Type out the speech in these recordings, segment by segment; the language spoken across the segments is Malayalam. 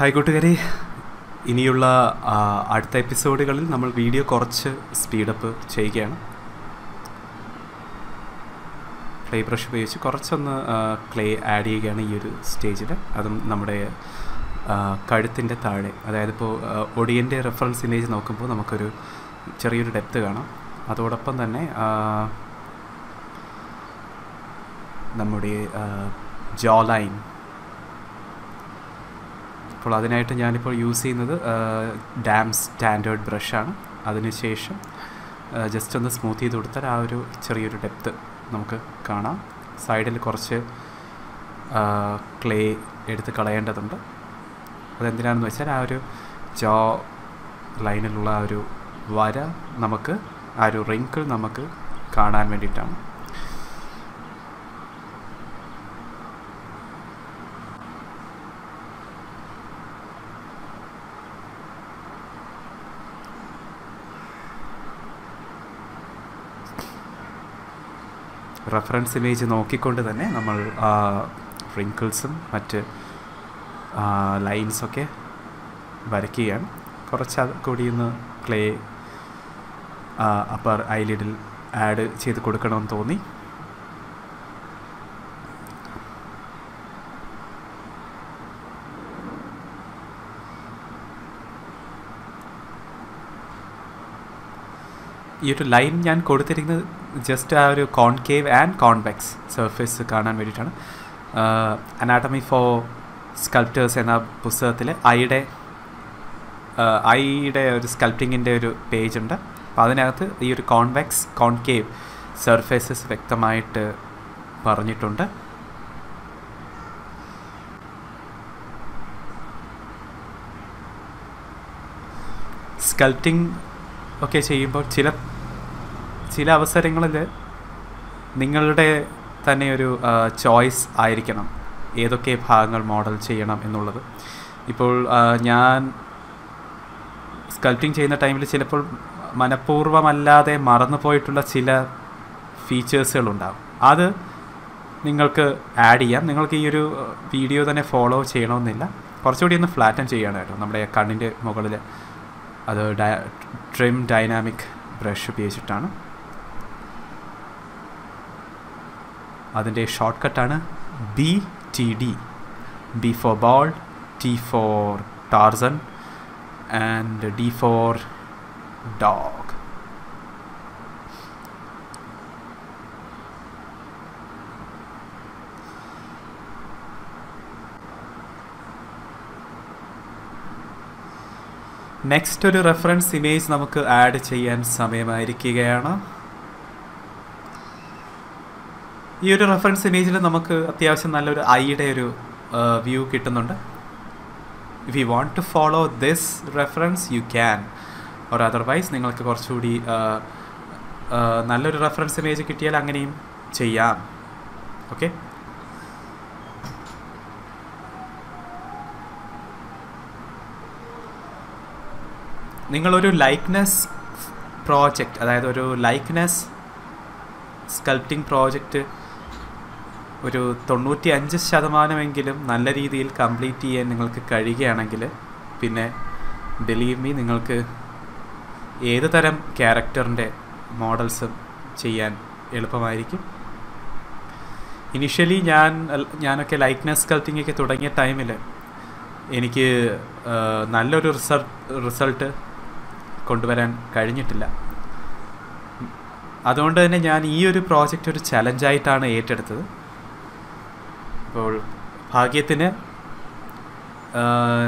ഹായ് കൂട്ടുകാരെ ഇനിയുള്ള ആ, അടുത്ത എപ്പിസോഡുകളിൽ നമ്മൾ വീഡിയോ കുറച്ച് സ്പീഡപ്പ് ചെയ്യുകയാണ് ക്ലേ ബ്രഷ് ഉപയോഗിച്ച് കുറച്ചൊന്ന് ക്ലേ ആഡ് ചെയ്യുകയാണ് ഈ ഒരു സ്റ്റേജിൽ അതും നമ്മുടെ കഴുത്തിൻ്റെ താഴെ അതായത് ഇപ്പോൾ ഒടിയൻ്റെ റെഫറൻസ് ഇമേജ് നോക്കുമ്പോൾ നമുക്കൊരു ചെറിയൊരു ഡെപ്ത് കാണാം അതോടൊപ്പം തന്നെ ആ, നമ്മുടെ ജോ ലൈൻ അപ്പോൾ അതിനായിട്ട് ഞാനിപ്പോൾ യൂസ് ചെയ്യുന്നത് ഡാം സ്റ്റാൻഡേർഡ് ബ്രഷാണ് അതിനുശേഷം ജസ്റ്റ് ഒന്ന് സ്മൂത്ത് ചെയ്ത് കൊടുത്താൽ ആ ഒരു ചെറിയൊരു ഡെപ്ത്ത് നമുക്ക് കാണാം സൈഡിൽ കുറച്ച് ക്ലേ എടുത്ത് കളയേണ്ടതുണ്ട് അതെന്തിനാണെന്ന് വെച്ചാൽ ആ ഒരു ജോ ലൈനിലുള്ള ആ ഒരു വര നമുക്ക് ആ ഒരു റിങ്കിൾ നമുക്ക് കാണാൻ വേണ്ടിയിട്ടാണ് റെഫറൻസ് ഇമേജ് നോക്കിക്കൊണ്ട് തന്നെ നമ്മൾ റിങ്കിൾസും മറ്റ് ലൈൻസൊക്കെ വരയ്ക്കുകയാണ് കുറച്ച് അത് കൂടി ഒന്ന് ക്ലേ അപ്പർ ഐലിഡിൽ ആഡ് ചെയ്ത് കൊടുക്കണമെന്ന് തോന്നി ഈ ഒരു ലൈൻ ഞാൻ കൊടുത്തിരിക്കുന്നത് ജസ്റ്റ് ആ ഒരു കോൺകേവ് ആൻഡ് കോൺവെക്സ് സർഫേസ് കാണാൻ വേണ്ടിയിട്ടാണ് അനാട്ടമി ഫോർ സ്കൾപ്റ്റേഴ്സ് എന്ന പുസ്തകത്തിൽ ഐയുടെ ഐയുടെ ഒരു സ്കൾപ്റ്റിങ്ങിൻ്റെ ഒരു പേജ് ഉണ്ട് അപ്പോൾ അതിനകത്ത് ഈ ഒരു കോൺവെക്സ് കോൺകേവ് സർഫേസസ് വ്യക്തമായിട്ട് പറഞ്ഞിട്ടുണ്ട് സ്കൾപ്റ്റിംഗ് ഒക്കെ ചെയ്യുമ്പോൾ ചില ചില അവസരങ്ങളിൽ നിങ്ങളുടെ തന്നെ ഒരു ചോയ്സ് ആയിരിക്കണം ഏതൊക്കെ ഭാഗങ്ങൾ മോഡൽ ചെയ്യണം എന്നുള്ളത് ഇപ്പോൾ ആ, ഞാൻ സ്കൾപ്റ്റിംഗ് ചെയ്യുന്ന ടൈമിൽ ചിലപ്പോൾ മനഃപൂർവ്വമല്ലാതെ മറന്നു പോയിട്ടുള്ള ചില ഫീച്ചേഴ്സുകളുണ്ടാകും അത് നിങ്ങൾക്ക് ആഡ് ചെയ്യാം നിങ്ങൾക്ക് ഈ ഒരു വീഡിയോ തന്നെ ഫോളോ ചെയ്യണമെന്നില്ല കുറച്ചുകൂടി ഒന്ന് ഫ്ലാറ്റൻ ചെയ്യണം കേട്ടോ നമ്മുടെ കണ്ണിൻ്റെ മുകളിൽ അത് ഡയ ട്രിം ഡൈനാമിക് ബ്രഷ് ഉപയോഗിച്ചിട്ടാണ് അതിൻ്റെ ഷോർട്ട് കട്ടാണ് B T D B for ball T for Tarzan and D for dog next ഒരു റെഫറൻസ് ഇമേജ് നമുക്ക് ആഡ് ചെയ്യാൻ സമയമായിരിക്കുകയാണ് ഈ ഒരു റെഫറൻസ് ഇമേജിൽ നമുക്ക് അത്യാവശ്യം നല്ലൊരു ഐയുടെ ഒരു വ്യൂ കിട്ടുന്നുണ്ട് if you want to follow this reference you can or otherwise നിങ്ങൾക്ക് കുറച്ചുകൂടി ആ, ആ, നല്ലൊരു റെഫറൻസ് ഇമേജ് കിട്ടിയാൽ അങ്ങനെയും ചെയ്യാം ഓക്കെ നിങ്ങളൊരു ലൈക്നെസ് പ്രോജക്റ്റ് അതായത് ഒരു ലൈക്നെസ് സ്കൾപ്റ്റിംഗ് പ്രോജക്റ്റ് ഒരു തൊണ്ണൂറ്റി അഞ്ച് ശതമാനമെങ്കിലും നല്ല രീതിയിൽ കംപ്ലീറ്റ് ചെയ്യാൻ നിങ്ങൾക്ക് കഴിയുകയാണെങ്കിൽ പിന്നെ ബിലീവ് മീ നിങ്ങൾക്ക് ഏത് തരം ക്യാരക്ടറിൻ്റെ മോഡൽസും ചെയ്യാൻ എളുപ്പമായിരിക്കും ഇനിഷ്യലി ഞാൻ ഞാനൊക്കെ ലൈക്നെസ് സ്കൾപ്റ്റിംഗ് ഒക്കെ തുടങ്ങിയ ടൈമിൽ എനിക്ക് ആ, നല്ലൊരു റിസൾട്ട് റിസൾട്ട് കൊണ്ടുവരാൻ കഴിഞ്ഞിട്ടില്ല അതുകൊണ്ട് തന്നെ ഞാൻ ഈ ഒരു പ്രോജക്റ്റ് ഒരു ചലഞ്ചായിട്ടാണ് ഏറ്റെടുത്തത് അപ്പോൾ ഭാഗ്യത്തിന് ആ,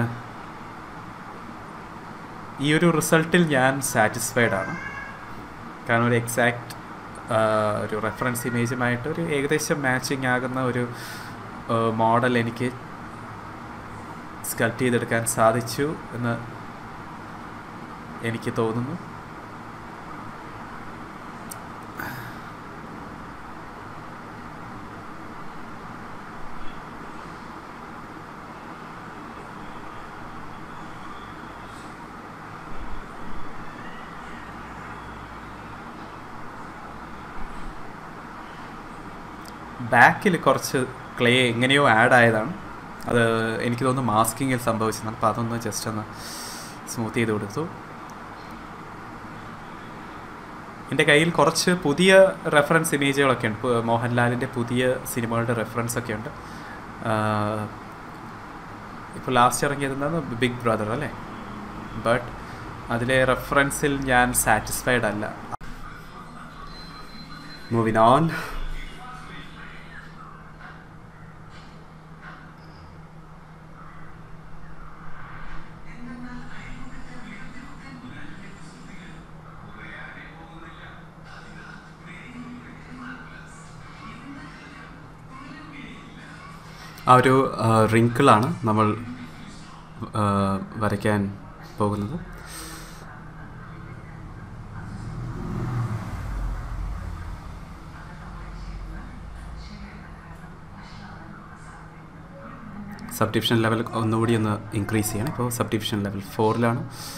ഈ ഒരു റിസൾട്ടിൽ ഞാൻ സാറ്റിസ്ഫൈഡ് ആണ് കാരണം ഒരു എക്സാക്റ്റ് ഒരു റെഫറൻസ് ഇമേജുമായിട്ട് ഒരു ഏകദേശം മാച്ചിങ് ആകുന്ന ഒരു മോഡൽ എനിക്ക് സ്കൾപ്റ്റ് ചെയ്തെടുക്കാൻ സാധിച്ചു എന്ന് എനിക്ക് തോന്നുന്നു ബാക്കിൽ കുറച്ച് ക്ലേ എങ്ങനെയോ ആഡ് ആയതാണ് അത് എനിക്ക് തോന്നുന്നു മാസ്കിങ്ങിൽ സംഭവിച്ചതാണ് അപ്പോൾ അതൊന്ന് ജസ്റ്റ് ഒന്ന് സ്മൂത്ത് ചെയ്ത് കൊടുത്തു എൻ്റെ കയ്യിൽ കുറച്ച് പുതിയ റെഫറൻസ് ഇമേജുകളൊക്കെ ഉണ്ട് ഇപ്പോൾ മോഹൻലാലിൻ്റെ പുതിയ സിനിമകളുടെ റെഫറൻസ് ഒക്കെ ഉണ്ട് ഇപ്പോൾ ലാസ്റ്റ് ഇറങ്ങിയത് ബിഗ് ബ്രദർ അല്ലേ ബട്ട് അതിലെ റെഫറൻസിൽ ഞാൻ സാറ്റിസ്ഫൈഡ് അല്ല മൂവിൻ ഓൺ ആ ഒരു റിങ്കിളാണ് നമ്മൾ ആ, വരയ്ക്കാൻ പോകുന്നത് സബ് ഡിവിഷൻ ലെവൽ ഒന്നുകൂടി ഒന്ന് ഇൻക്രീസ് ചെയ്യണം ഇപ്പോൾ സബ് ഡിവിഷൻ ലെവൽ ഫോറിലാണ്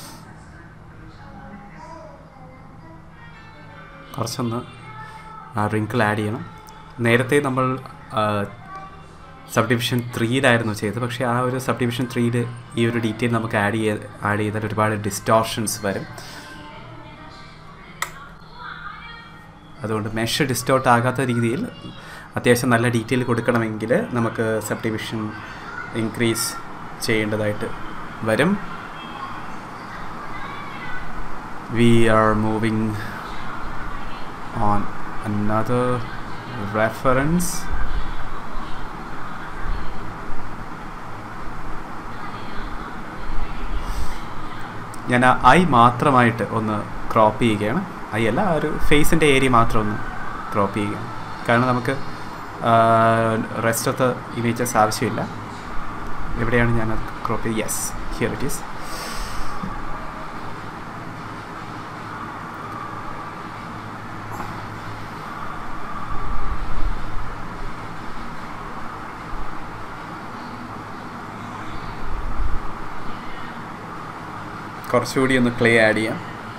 കുറച്ചൊന്ന് റിങ്കിൾ ആഡ് ചെയ്യണം നേരത്തെ നമ്മൾ സബ് ഡിവിഷൻ ത്രീയിലായിരുന്നു ചെയ്തത് പക്ഷേ ആ ഒരു സബ് ഡിവിഷൻ ത്രീയിൽ ഈ ഒരു ഡീറ്റെയിൽ നമുക്ക് ആഡ് ചെയ്ത് ആഡ് ചെയ്താൽ ഒരുപാട് ഡിസ്റ്റോർഷൻസ് വരും അതുകൊണ്ട് മെഷ് ഡിസ്റ്റോർട്ട് ആകാത്ത രീതിയിൽ അത്യാവശ്യം നല്ല ഡീറ്റെയിൽ കൊടുക്കണമെങ്കിൽ നമുക്ക് സബ് ഡിവിഷൻ ഇൻക്രീസ് ചെയ്യേണ്ടതായിട്ട് വരും we are moving on another reference ഞാൻ ആ ഐ മാത്രമായിട്ട് ഒന്ന് ക്രോപ്പ് ചെയ്യുകയാണ് ഐ അല്ല ആ ഒരു ഫേസിൻ്റെ ഏരിയ മാത്രം ഒന്ന് ക്രോപ്പ് ചെയ്യുകയാണ് കാരണം നമുക്ക് റെസ്റ്റ് ഓഫ് ദ ഇമേജസ് ആവശ്യമില്ല എവിടെയാണ് ഞാൻ ക്രോപ്പ് ചെയ്ത് യെസ് ഹിയർ ഇറ്റ് ഈസ് കുറച്ചുകൂടി ഒന്ന് ക്ലേ ആഡ് ചെയ്യാം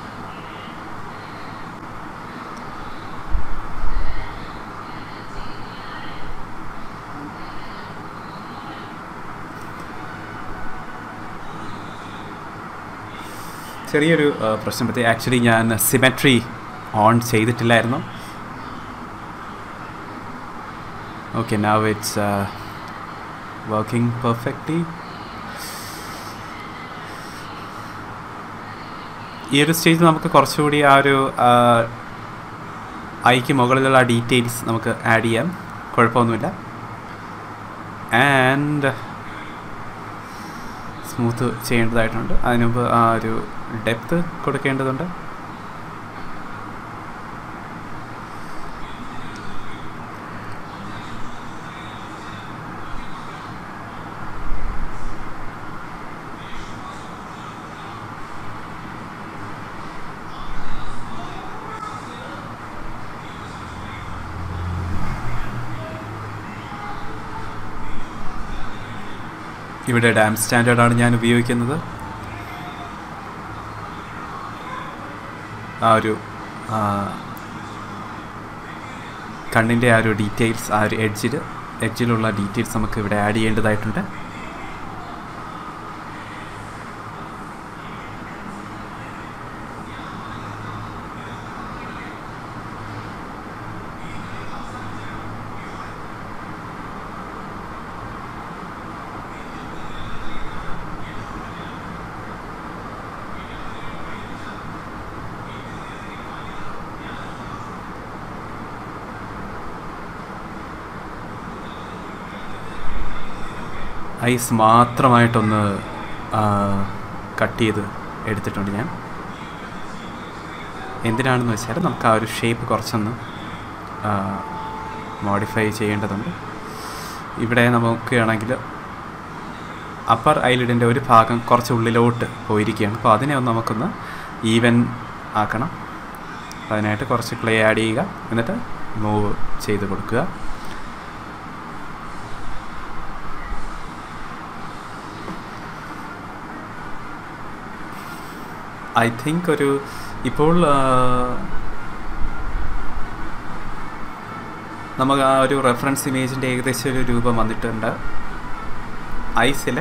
ചെറിയൊരു ആ, പ്രശ്നം പറ്റി ആക്ച്വലി ഞാൻ സിമെട്രി ഓൺ ചെയ്തിട്ടില്ലായിരുന്നു okay now it's working perfectly ഈ ഒരു സ്റ്റേജിൽ നമുക്ക് കുറച്ചുകൂടി ആ ഒരു ആ, ഐക്ക് മുകളിലുള്ള ഡീറ്റെയിൽസ് നമുക്ക് ആഡ് ചെയ്യാം കുഴപ്പമൊന്നുമില്ല ആൻഡ് സ്മൂത്ത് ചെയ്യേണ്ടതായിട്ടുണ്ട് അതിനുമുമ്പ് ആ ഒരു ഡെപ്ത്ത് കൊടുക്കേണ്ടതുണ്ട് ഇവിടെ ഡാം സ്റ്റാൻഡേർഡാണ് ഞാൻ ഉപയോഗിക്കുന്നത് ആ ഒരു ആ, കണ്ണിൻ്റെ ആ ഒരു ഡീറ്റെയിൽസ് ആ ഒരു എഡ്ജിൽ എഡ്ജിലുള്ള ഡീറ്റെയിൽസ് നമുക്ക് ഇവിടെ ആഡ് ചെയ്യേണ്ടതായിട്ടുണ്ട് ഐസ് മാത്രമായിട്ടൊന്ന് കട്ട് ചെയ്ത് എടുത്തിട്ടുണ്ട് ഞാൻ എന്തിനാണെന്ന് വെച്ചാൽ നമുക്ക് ആ ഒരു ഷേപ്പ് കുറച്ചൊന്ന് മോഡിഫൈ ചെയ്യേണ്ടതുണ്ട് ഇവിടെ നോക്കുകയാണെങ്കിൽ അപ്പർ ഐലിഡിൻ്റെ ഒരു ഭാഗം കുറച്ച് ഉള്ളിലോട്ട് പോയിരിക്കുകയാണ് അപ്പോൾ അതിനെ ഒന്ന് നമുക്കൊന്ന് ഈവൻ ആക്കണം അപ്പോൾ അതിനായിട്ട് കുറച്ച് ക്ലേ ആഡ് ചെയ്യുക എന്നിട്ട് മൂവ് ചെയ്ത് കൊടുക്കുക ഐ തിങ്ക് ഒരു ഇപ്പോൾ ആ, നമുക്ക് ആ ഒരു റെഫറൻസ് ഇമേജിൻ്റെ ഏകദേശം ഒരു രൂപം വന്നിട്ടുണ്ട് ഐസിൽ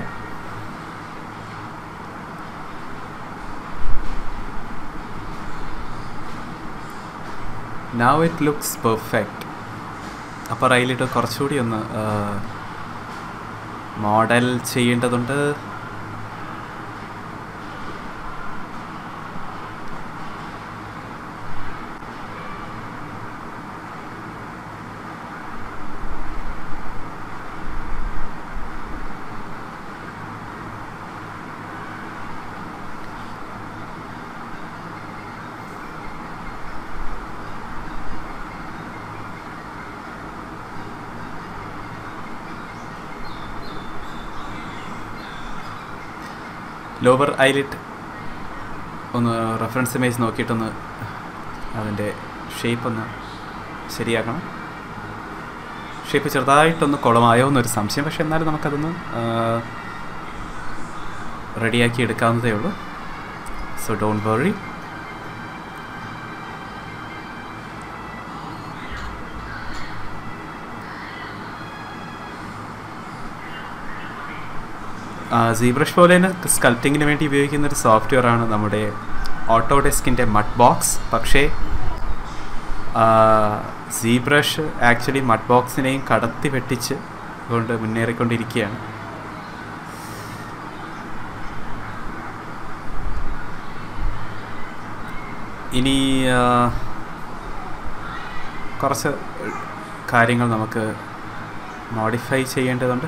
നൗ ഇറ്റ് ലുക്സ് പെർഫെക്റ്റ് അപ്പോൾ റൈലിട്ട് കുറച്ചുകൂടി ഒന്ന് മോഡൽ ചെയ്യേണ്ടതുണ്ട് ലോവർ ഐലിറ്റ് ഒന്ന് റെഫറൻസ് ഇമേജ് നോക്കിയിട്ടൊന്ന് അതിൻ്റെ ഷേപ്പ് ഒന്ന് ശരിയാക്കണം ഷേപ്പ് ചെറുതായിട്ടൊന്ന് കുളമായോ എന്നൊരു സംശയം പക്ഷെ എന്നാലും നമുക്കതൊന്ന് റെഡിയാക്കി എടുക്കാവുന്നതേ ഉള്ളൂ സോ ഡോണ്ട് വറി സീബ്രഷ് പോലെ തന്നെ സ്കൾപ്റ്റിങ്ങിന് വേണ്ടി ഉപയോഗിക്കുന്ന ഒരു സോഫ്റ്റ്വെയർ ആണ് നമ്മുടെ ഓട്ടോഡെസ്കിൻ്റെ മഡ് ബോക്സ് പക്ഷേ സീബ്രഷ് ആക്ച്വലി മഡ് ബോക്സിനെയും കടത്തി വെട്ടിച്ച് കൊണ്ട് മുന്നേറിക്കൊണ്ടിരിക്കുകയാണ് ഇനി കുറച്ച് കാര്യങ്ങൾ നമുക്ക് മോഡിഫൈ ചെയ്യേണ്ടതുണ്ട്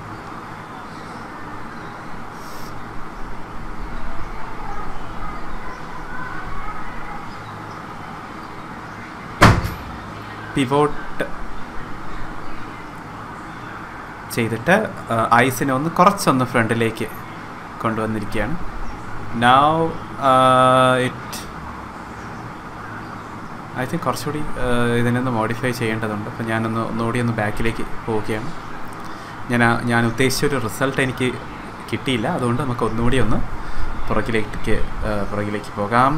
പിവോട്ട് ചെയ്തിട്ട് ഐസിനെ ഒന്ന് കുറച്ചൊന്ന് ഫ്രണ്ടിലേക്ക് കൊണ്ടുവന്നിരിക്കുകയാണ് നൗ ഇറ്റ് ഐ തിങ്ക് കുറച്ചുകൂടി ഇതിനൊന്ന് മോഡിഫൈ ചെയ്യേണ്ടതുണ്ട് അപ്പോൾ ഞാനൊന്ന് ഒന്നുകൂടി ഒന്ന് ബാക്കിലേക്ക് പോവുകയാണ് ഞാൻ ഞാൻ ഉദ്ദേശിച്ച ഒരു റിസൾട്ട് എനിക്ക് കിട്ടിയില്ല അതുകൊണ്ട് നമുക്ക് ഒന്നുകൂടി ഒന്ന് പുറകിലേക്ക് പുറകിലേക്ക് പോകാം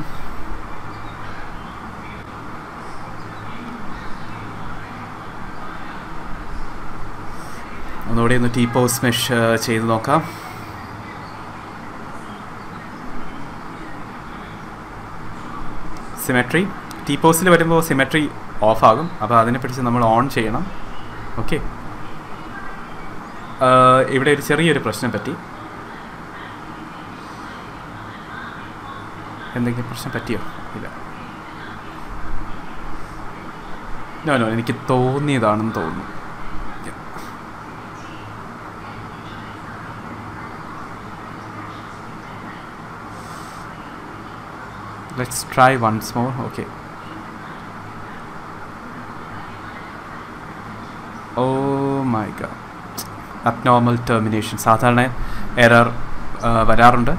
ഒന്നുകൂടി ഒന്ന് ടീ പോസ് മെഷ് ചെയ്ത് നോക്കാം സിമെട്രി ടീ പോസിൽ വരുമ്പോൾ സിമെട്രി ഓഫ് ആകും അപ്പോൾ അതിനെ പിടിച്ച് നമ്മൾ ഓൺ ചെയ്യണം ഓക്കെ ഇവിടെ ഒരു ചെറിയൊരു പ്രശ്നം പറ്റി എന്തെങ്കിലും പ്രശ്നം പറ്റിയോ ഇല്ല നോ നോ എനിക്ക് തോന്നിയതാണെന്ന് തോന്നുന്നു let's try once more okay oh my god abnormal termination സാധാരണ എറർ വരാറുണ്ട്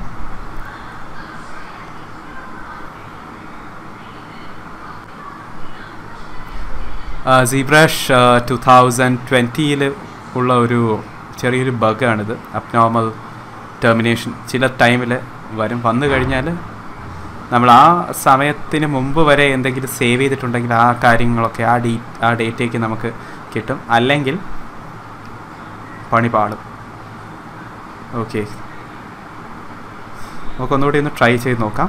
സീബ്രാഷ് ടു തൗസൻഡ് ട്വൻറ്റിയിൽ ഉള്ള ഒരു ചെറിയൊരു ബഗാണിത് അബ്നോർമൽ ടെർമിനേഷൻ ചില ടൈമിൽ വരും വന്നു കഴിഞ്ഞാൽ നമ്മൾ ആ സമയത്തിന് മുമ്പ് വരെ എന്തെങ്കിലും സേവ് ചെയ്തിട്ടുണ്ടെങ്കിൽ ആ കാര്യങ്ങളൊക്കെ ആ ഡീ ആ ഡേറ്റയ്ക്ക് നമുക്ക് കിട്ടും അല്ലെങ്കിൽ പണി പാടും ഓക്കെ നമുക്കൊന്നുകൂടി ഒന്ന് ട്രൈ ചെയ്ത് നോക്കാം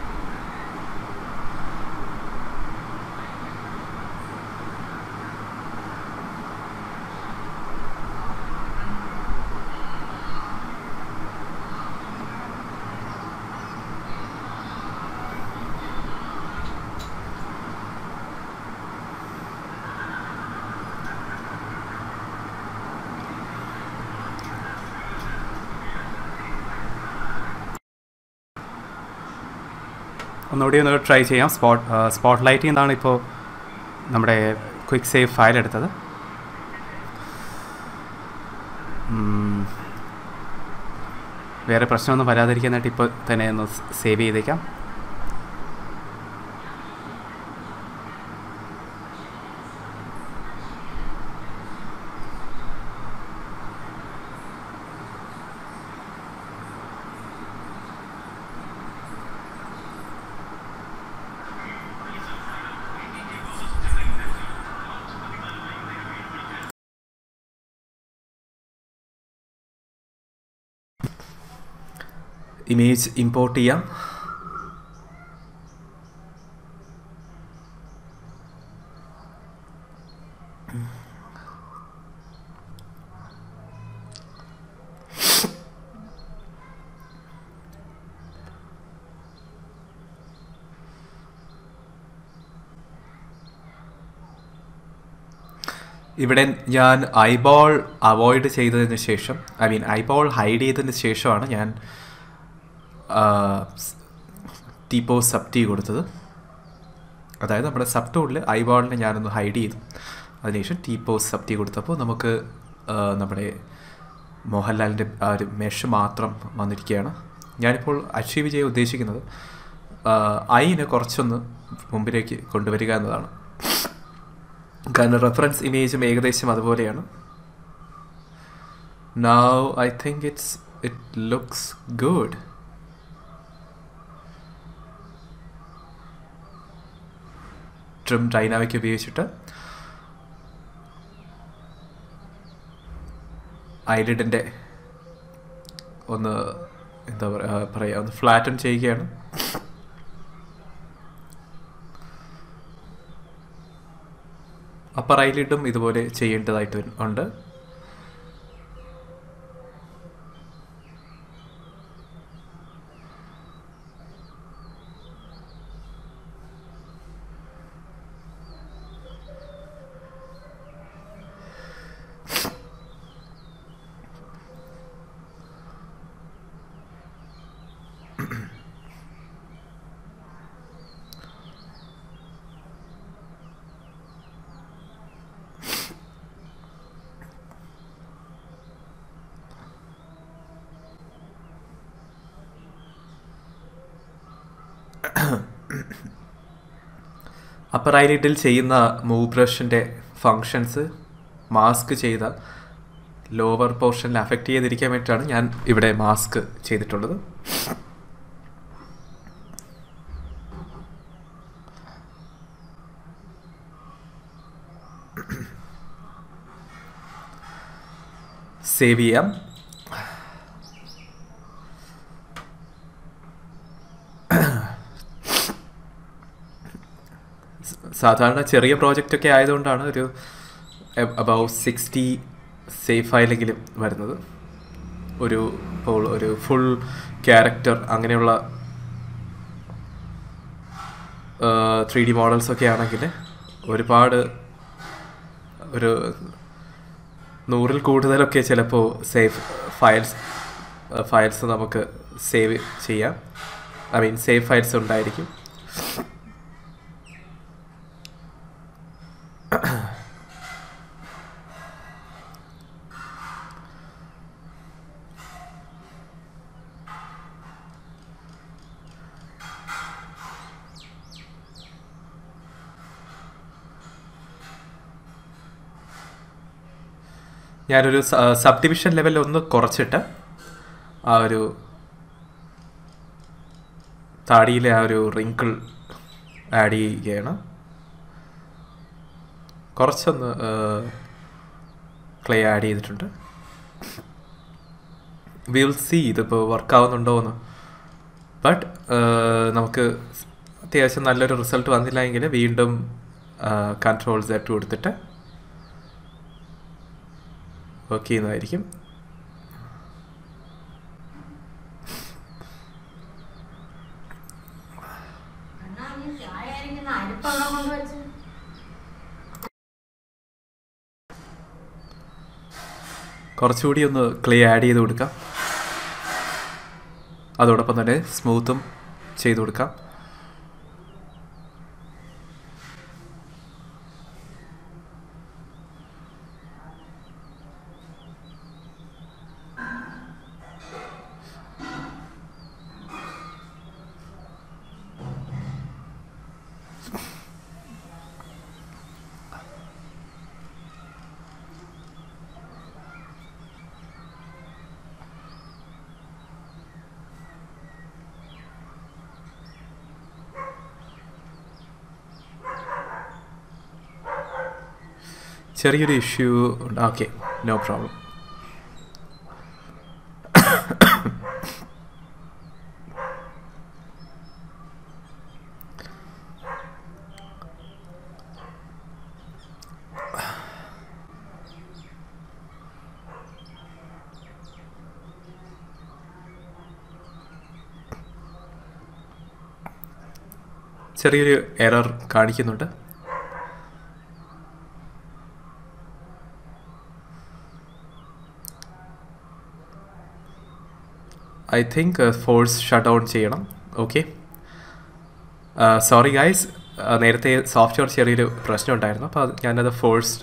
ഒന്നുകൂടി ഒന്ന് ട്രൈ ചെയ്യാം സ്പോട്ട് സ്പോട്ട് ലൈറ്റിൽ നിന്നാണ് ഇപ്പോൾ നമ്മുടെ ക്വിക്ക് സേവ് ഫയൽ എടുത്തത് വേറെ പ്രശ്നമൊന്നും വരാതിരിക്കാനായിട്ട് ഇപ്പോൾ തന്നെ ഒന്ന് സേവ് ചെയ്തേക്കാം ഇമേജ് ഇമ്പോർട്ട് ചെയ്യാം ഇവിടെ ഞാൻ ഐബോൾ അവോയ്ഡ് ചെയ്തതിന് ശേഷം ഐ മീൻ ഐബോൾ ഹൈഡ് ചെയ്തതിന് ശേഷമാണ് ഞാൻ ടീപ്പോ സബ് ടി കൊടുത്തത് അതായത് നമ്മുടെ സബ് ടൂളിൽ ഐബോളിനെ ഞാനൊന്ന് ഹൈഡ് ചെയ്തു അതിനുശേഷം ടീപ്പോ സബ് ടി കൊടുത്തപ്പോൾ നമുക്ക് ആ, നമ്മുടെ മോഹൻലാലിൻ്റെ ആ ഒരു മെഷ് മാത്രം വന്നിരിക്കുകയാണ് ഞാനിപ്പോൾ അച്ചീവ് ചെയ്യാൻ ഉദ്ദേശിക്കുന്നത് ഐനെ കുറച്ചൊന്ന് മുമ്പിലേക്ക് കൊണ്ടുവരിക എന്നതാണ് കാരണം റെഫറൻസ് ഇമേജും ഏകദേശം അതുപോലെയാണ് now I think it's it looks good trim dynamic ഉപയോഗിച്ചിട്ട് ഐലിഡിൻ്റെ ഒന്ന് എന്താ പറയുക പറയുക ഒന്ന് ഫ്ലാറ്റൺ ചെയ്യുകയാണ് അപ്പർ ഐലിഡും ഇതുപോലെ ചെയ്യേണ്ടതായിട്ട് വരും- ഉണ്ട് അപ്പർ ഐലിഡിൽ ചെയ്യുന്ന മൂവ് ബ്രഷിൻ്റെ ഫങ്ഷൻസ് മാസ്ക് ചെയ്ത ലോവർ പോർഷനിൽ അഫക്റ്റ് ചെയ്തിരിക്കാൻ വേണ്ടിയിട്ടാണ് ഞാൻ ഇവിടെ മാസ്ക് ചെയ്തിട്ടുള്ളത് സേവ് ചെയ്യാം സാധാരണ ചെറിയ പ്രോജക്റ്റ് ഒക്കെ ആയതുകൊണ്ടാണ് ഒരു അബൌട്ട് സിക്സ്റ്റി സേഫ് ഫയലെങ്കിലും വരുന്നത് ഒരു ഇപ്പോൾ ഒരു ഫുൾ ക്യാരക്ടർ അങ്ങനെയുള്ള ത്രീ ഡി മോഡൽസ് ഒക്കെ ആണെങ്കിൽ ഒരുപാട് ഒരു നൂറിൽ കൂടുതലൊക്കെ ചിലപ്പോൾ സേഫ് ഫയൽസ് ഫയൽസ് നമുക്ക് സേവ് ചെയ്യാം ഐ മീൻ സേഫ് ഫയൽസ് ഉണ്ടായിരിക്കും ഞാനൊരു സബ് ഡിവിഷൻ ലെവലിൽ ഒന്ന് കുറച്ചിട്ട് ആ ഒരു താടിയിലെ ആ ഒരു റിങ്കിൾ ആഡ് ചെയ്യുകയാണ് കുറച്ചൊന്ന് ക്ലേ ആഡ് ചെയ്തിട്ടുണ്ട് വിൽ സി ഇതിപ്പോൾ വർക്ക് ആവുന്നുണ്ടോ എന്ന് ബട്ട് നമുക്ക് അത്യാവശ്യം നല്ലൊരു റിസൾട്ട് വന്നില്ല എങ്കിൽ വീണ്ടും കൺട്രോൾ സെറ്റ് കൊടുത്തിട്ട് വർക്ക് ചെയ്യുന്നതായിരിക്കും എന്നാ നീ ചായ അരിക്കുന്ന അരിപ്പ് അവിടെ കൊണ്ടുവച്ച് കുറച്ചുകൂടി ഒന്ന് ക്ലേ ആഡ് ചെയ്ത് കൊടുക്കാം അതോടൊപ്പം തന്നെ സ്മൂത്തും ചെയ്ത് കൊടുക്കാം ചെറിയൊരു ഇഷ്യൂ ഉണ്ട് ഓക്കെ നോ പ്രോബ്ലം ചെറിയൊരു എറർ കാണിക്കുന്നുണ്ട് I think force shut down ചെയ്യണം ഓക്കെ സോറി ഗൈസ് നേരത്തെ സോഫ്റ്റ്വെയർ ചെറിയൊരു പ്രശ്നം ഉണ്ടായിരുന്നു അപ്പോൾ അത് ഞാനത് ഫോഴ്സ്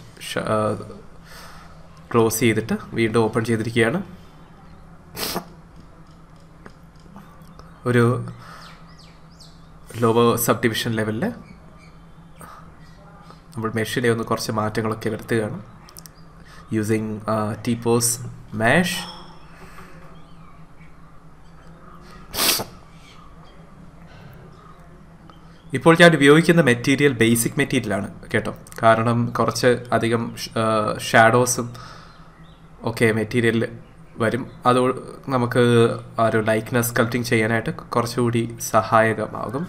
ക്ലോസ് ചെയ്തിട്ട് വീണ്ടും ഓപ്പൺ ചെയ്തിരിക്കുകയാണ് ഒരു ലോവർ സബ് ഡിവിഷൻ ലെവലിൽ നമ്മൾ മെഷിലെ ഒന്ന് കുറച്ച് മാറ്റങ്ങളൊക്കെ വരുത്തുകയാണ് യൂസിങ് ടീപ്പോസ് മാഷ് ഇപ്പോൾ ഞാൻ ഉപയോഗിക്കുന്ന മെറ്റീരിയൽ ബേസിക് മെറ്റീരിയലാണ് കേട്ടോ കാരണം കുറച്ച് അധികം ഷാഡോസും ഒക്കെ മെറ്റീരിയൽ വരും അത് നമുക്ക് ആ ഒരു ലൈക്ക്നെസ് സ്കൾപ്റ്റിംഗ് ചെയ്യാനായിട്ട് കുറച്ചുകൂടി സഹായകമാകും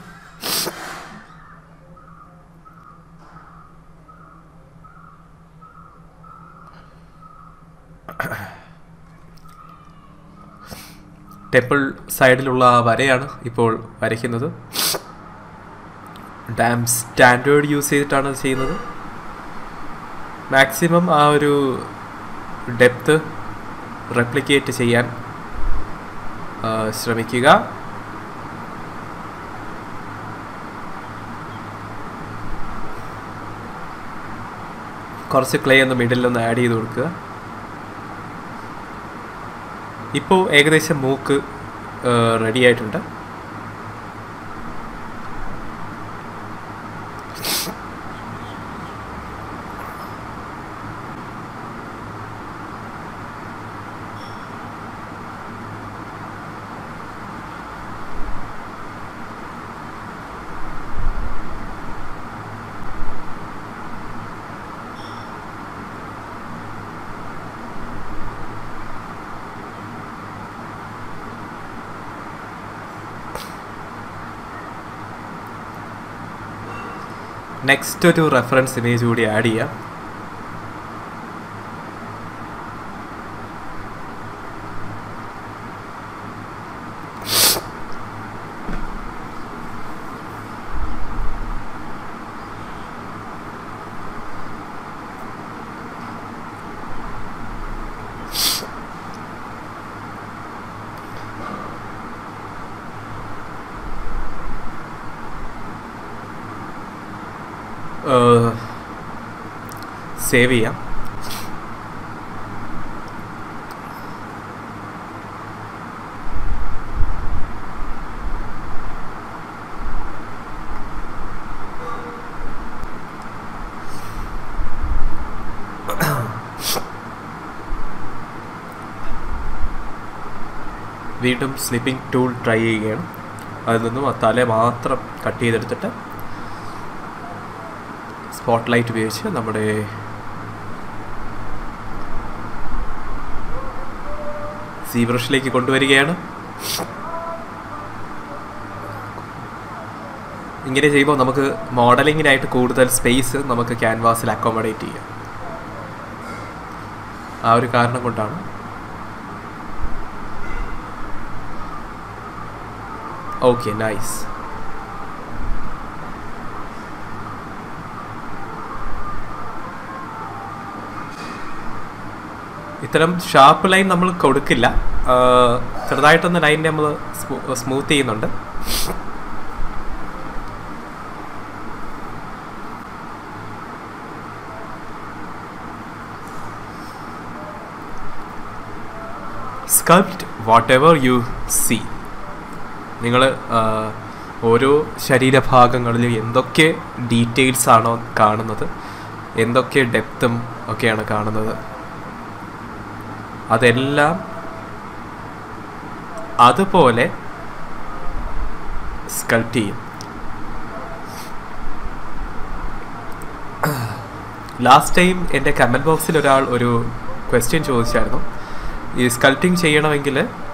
ടെമ്പിൾ സൈഡിലുള്ള ആ വരയാണ് ഇപ്പോൾ വരയ്ക്കുന്നത് ഡാം സ്റ്റാൻഡേർഡ് യൂസ് ചെയ്തിട്ടാണ് അത് ചെയ്യുന്നത് മാക്സിമം ആ ഒരു ഡെപ്ത് റെപ്ലിക്കേറ്റ് ചെയ്യാൻ ആ, ശ്രമിക്കുക കുറച്ച് ക്ലേ ഒന്ന് മിഡിലൊന്ന് ആഡ് ചെയ്ത് കൊടുക്കുക ഇപ്പോൾ ഏകദേശം മൂക്ക് റെഡി ആയിട്ടുണ്ട് നെക്സ്റ്റ് ഒരു റെഫറൻസ് ഇമേജ് കൂടി ആഡ് ചെയ്യാം സേവ് ചെയ്യാം വീണ്ടും സ്ലിപ്പിംഗ് ടൂൾ ട്രൈ ചെയ്യുകയാണ് അതിൽ നിന്നും ആ തല മാത്രം കട്ട് ചെയ്തെടുത്തിട്ട് സ്പോട്ട് ലൈറ്റ് ഉപയോഗിച്ച് നമ്മുടെ സീബ്രഷിലേക്ക് കൊണ്ടുവരികയാണ് ഇങ്ങനെ ചെയ്യുമ്പോൾ നമുക്ക് മോഡലിങ്ങിനായിട്ട് കൂടുതൽ സ്പേസ് നമുക്ക് ക്യാൻവാസിൽ അക്കോമഡേറ്റ് ചെയ്യാം ആ ഒരു കാരണം കൊണ്ടാണ് ഓക്കെ നൈസ് ഇത്തരം ഷാർപ്പ് ലൈൻ നമ്മൾ കൊടുക്കില്ല ആ, ചെറുതായിട്ടൊന്ന് ലൈൻ നമ്മൾ സ്മൂത്ത് ചെയ്യുന്നുണ്ട് sculpt whatever you see നിങ്ങൾ ഓരോ ശരീരഭാഗങ്ങളിലും എന്തൊക്കെ ഡീറ്റെയിൽസ് ആണോ കാണുന്നത് എന്തൊക്കെ ഡെപ്തും ഒക്കെയാണ് കാണുന്നത് അതെല്ലാം അതുപോലെ സ്കൾപ്റ്റ് ചെയ്യും ലാസ്റ്റ് ടൈം എൻ്റെ കമൻറ്റ് ബോക്സിൽ ഒരാൾ ഒരു ക്വസ്റ്റ്യൻ ചോദിച്ചായിരുന്നു ഈ സ്കൾപ്റ്റിംഗ് ചെയ്യണമെങ്കിൽ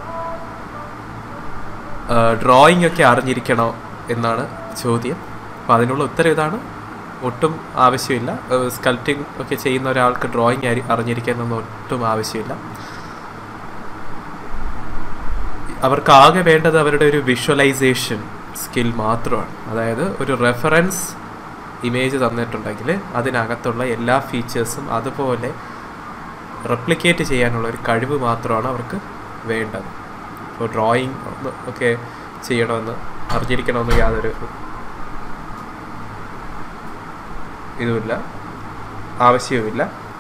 ഡ്രോയിങ് ഒക്കെ അറിഞ്ഞിരിക്കണോ എന്നാണ് ചോദ്യം അപ്പോൾ അതിനുള്ള ഉത്തരം ഇതാണ് ഒട്ടും ആവശ്യമില്ല സ്കൾപ്റ്റിംഗ് ഒക്കെ ചെയ്യുന്ന ഒരാൾക്ക് ഡ്രോയിങ് അറിഞ്ഞിരിക്കാനൊന്നും ഒട്ടും ആവശ്യമില്ല അവർക്ക് ആകെ വേണ്ടത് അവരുടെ ഒരു വിഷ്വലൈസേഷൻ സ്കിൽ മാത്രമാണ് അതായത് ഒരു റെഫറൻസ് ഇമേജ് തന്നിട്ടുണ്ടെങ്കിൽ അതിനകത്തുള്ള എല്ലാ ഫീച്ചേഴ്സും അതുപോലെ റെപ്ലിക്കേറ്റ് ചെയ്യാനുള്ള ഒരു കഴിവ് മാത്രമാണ് അവർക്ക് വേണ്ടത് ഇപ്പോൾ ഡ്രോയിങ് ഒക്കെ ചെയ്യണമെന്ന് അറിഞ്ഞിരിക്കണമെന്ന് യാതൊരു ഇതുമില്ല ആവശ്യവുമില്ല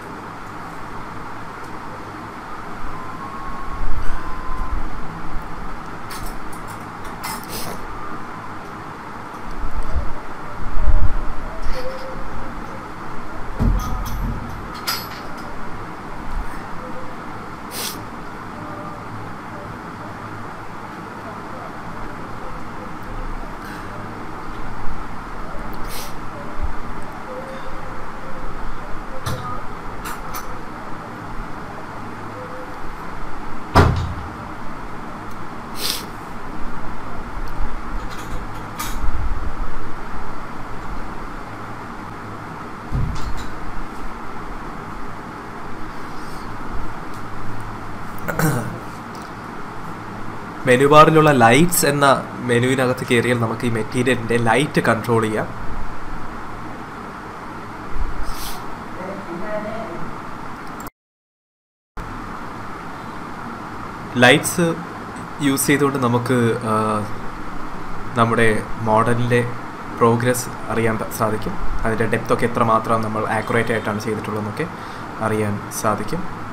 മെനു ബാറിലുള്ള ലൈറ്റ്സ് എന്ന മെനുവിനകത്ത് കയറിയാൽ നമുക്ക് ഈ മെറ്റീരിയലിൻ്റെ ലൈറ്റ് കൺട്രോൾ ചെയ്യാം ലൈറ്റ്സ് യൂസ് ചെയ്തുകൊണ്ട് നമുക്ക് ആ, നമ്മുടെ മോഡലിൻ്റെ പ്രോഗ്രസ് അറിയാൻ പ- സാധിക്കും അതിൻ്റെ ഡെപ്തൊക്കെ എത്രമാത്രം നമ്മൾ ആക്യുറേറ്റ് ആയിട്ടാണ് ചെയ്തിട്ടുള്ളതെന്നൊക്കെ അറിയാൻ സാധിക്കും